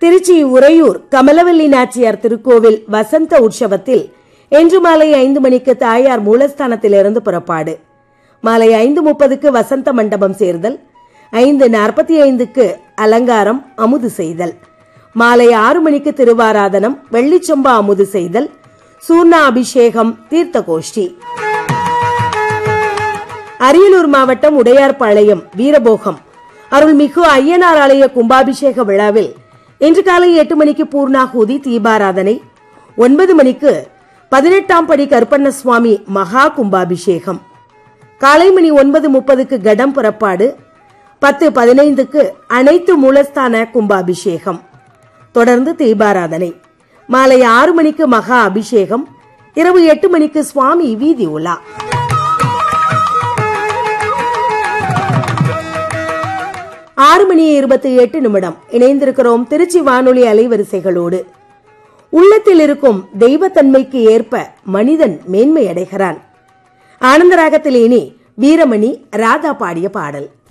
திருச்சி உறையூர் கமலவல்லி நாச்சியார் திருக்கோவில் வசந்த உற்சவத்தில் இன்று மாலை ஐந்து மணிக்கு தாயார் மூலஸ்தானத்திலிருந்து புறப்பாடு மாலை ஐந்து முப்பதுக்கு வசந்த மண்டபம் சேர்தல் ஐந்து நாற்பத்தி ஐந்துக்கு அலங்காரம் அமுது செய்தல் மாலை ஆறு மணிக்கு திருவாராதனம் வெள்ளிச்சொம்பா அமுது செய்தல் சூர்ணா அபிஷேகம் தீர்த்த கோஷ்டி அரியலூர் மாவட்டம் உடையார்பாளையம் வீரபோகம் அருள்மிகு ஐயனார் ஆலய கும்பாபிஷேக விழாவில் இன்று காலை எட்டு மணிக்கு பூர்ணாகூதி தீபாராதனை ஒன்பது மணிக்கு பதினெட்டாம் படி கருப்பண்ண சுவாமி மகா கும்பாபிஷேகம் காலை மணி ஒன்பது முப்பதுக்கு கடம் புறப்பாடு பத்து பதினைந்துக்கு அனைத்து மூலஸ்தான கும்பாபிஷேகம் தொடர்ந்து தீபாராதனை மாலை ஆறு மணிக்கு மகா அபிஷேகம் இரவு எட்டு மணிக்கு சுவாமி வீதி உலா ஆறு மணி இருபத்தி எட்டு நிமிடம் இணைந்திருக்கிறோம் திருச்சி வானொலி அலைவரிசைகளோடு உள்ளத்தில் இருக்கும் தெய்வத்தன்மைக்கு ஏற்ப மனிதன் மேன்மை அடைகிறான் ஆனந்தராகத்தில் இனி வீரமணி ராதா பாடிய பாடல்